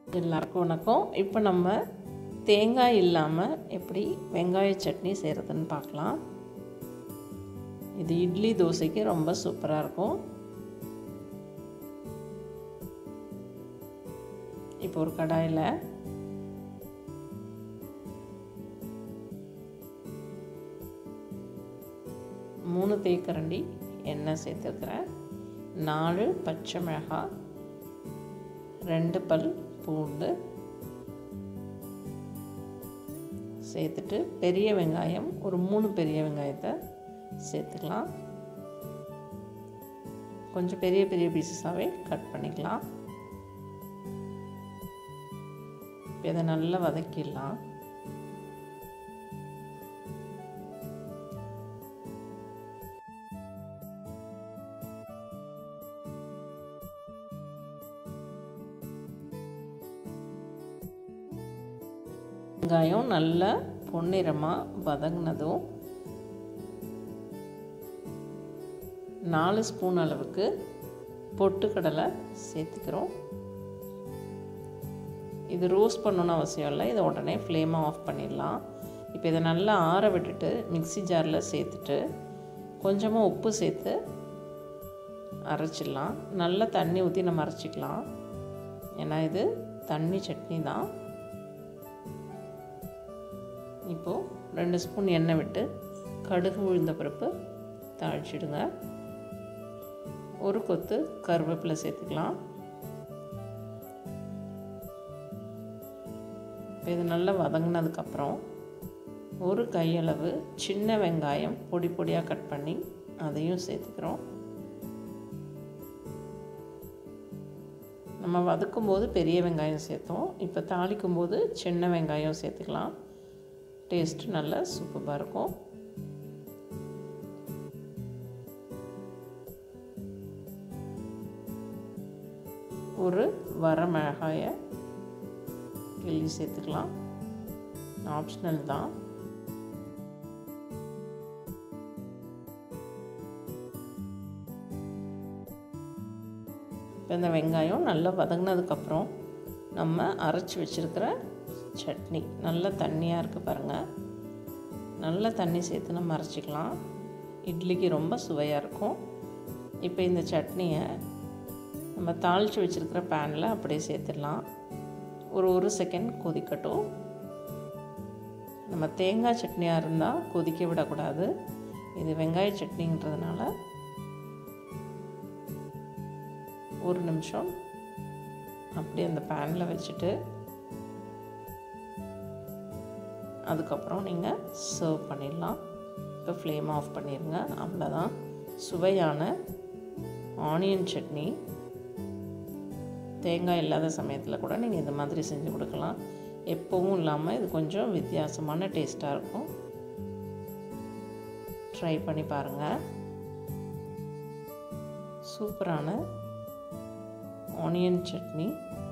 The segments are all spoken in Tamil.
எல்லாருக்கும் வணக்கம் இப்போ நம்ம தேங்காய் இல்லாமல் எப்படி வெங்காய சட்னி செய்கிறதுன்னு பார்க்கலாம் இது இட்லி தோசைக்கு ரொம்ப சூப்பராக இருக்கும் இப்போ ஒரு கடாயில் மூணு தேக்கரண்டி எண்ணெய் சேர்த்துருக்குறேன் நாலு பச்சை மிளகாய் ரெண்டு பல் பூண்டு சேர்த்துட்டு பெரிய வெங்காயம் ஒரு மூணு பெரிய வெங்காயத்தை சேர்த்துக்கலாம் கொஞ்சம் பெரிய பெரிய பீசஸாகவே கட் பண்ணிக்கலாம் இப்போ இதை நல்லா வதக்கிடலாம் வெங்காயம் நல்லா பொன்னிறமாக வதங்கினதும் நாலு ஸ்பூன் அளவுக்கு பொட்டுக்கடலை சேர்த்துக்கிறோம் இது ரோஸ்ட் பண்ணணுன்னு அவசியம் இல்லை இதை உடனே ஃப்ளேமை ஆஃப் பண்ணிடலாம் இப்போ இதை நல்லா ஆற விட்டுட்டு மிக்சி ஜாரில் சேர்த்துட்டு கொஞ்சமாக உப்பு சேர்த்து அரைச்சிடலாம் நல்லா தண்ணி ஊற்றி நம்ம அரைச்சிக்கலாம் ஏன்னா இது தண்ணி சட்னி தான் இப்போது ரெண்டு ஸ்பூன் எண்ணெய் விட்டு கடுகு உளுந்த பருப்பு தாளிச்சிடுங்க ஒரு கொத்து கருவேப்பிலை சேர்த்துக்கலாம் இப்போ இது நல்லா வதங்கினதுக்கப்புறம் ஒரு கையளவு சின்ன வெங்காயம் பொடி பொடியாக கட் பண்ணி அதையும் சேர்த்துக்கிறோம் நம்ம வதக்கும் போது பெரிய வெங்காயம் சேர்த்தோம் இப்போ தாளிக்கும் போது சின்ன வெங்காயம் சேர்த்துக்கலாம் டேஸ்ட்டு நல்லா சூப்பராக இருக்கும் ஒரு வர மிளகாயை கிள்ளி சேர்த்துக்கலாம் ஆப்ஷனல் தான் இப்போ இந்த வெங்காயம் நல்லா வதங்கினதுக்கப்புறம் நம்ம அரைச்சி வச்சுருக்கிற சட்னி நல்ல தண்ணியாக இருக்குது பாருங்கள் நல்ல தண்ணி சேர்த்து நம்ம அரைச்சிக்கலாம் இட்லிக்கு ரொம்ப சுவையாக இருக்கும் இப்போ இந்த சட்னியை நம்ம தாளித்து வச்சுருக்கிற பேனில் அப்படியே சேர்த்துடலாம் ஒரு ஒரு செகண்ட் கொதிக்கட்டும் நம்ம தேங்காய் சட்னியாக இருந்தால் கொதிக்க விடக்கூடாது இது வெங்காய சட்னின்றதுனால ஒரு நிமிஷம் அப்படியே அந்த பேனில் வச்சுட்டு அதுக்கப்புறம் நீங்கள் சர்வ் பண்ணிடலாம் இப்போ ஃப்ளேம் ஆஃப் பண்ணிடுங்க அவ்வளோதான் சுவையான ஆனியன் சட்னி தேங்காய் இல்லாத சமயத்தில் கூட நீங்கள் இந்த மாதிரி செஞ்சு கொடுக்கலாம் எப்போவும் இல்லாமல் இது கொஞ்சம் வித்தியாசமான டேஸ்ட்டாக இருக்கும் ட்ரை பண்ணி பாருங்கள் சூப்பரான ஆனியன் சட்னி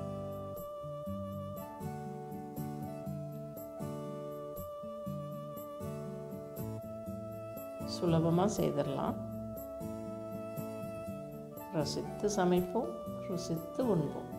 சுலபமாக செய்திடலாம் ரசித்து சமைப்போம் ருசித்து உண்போம்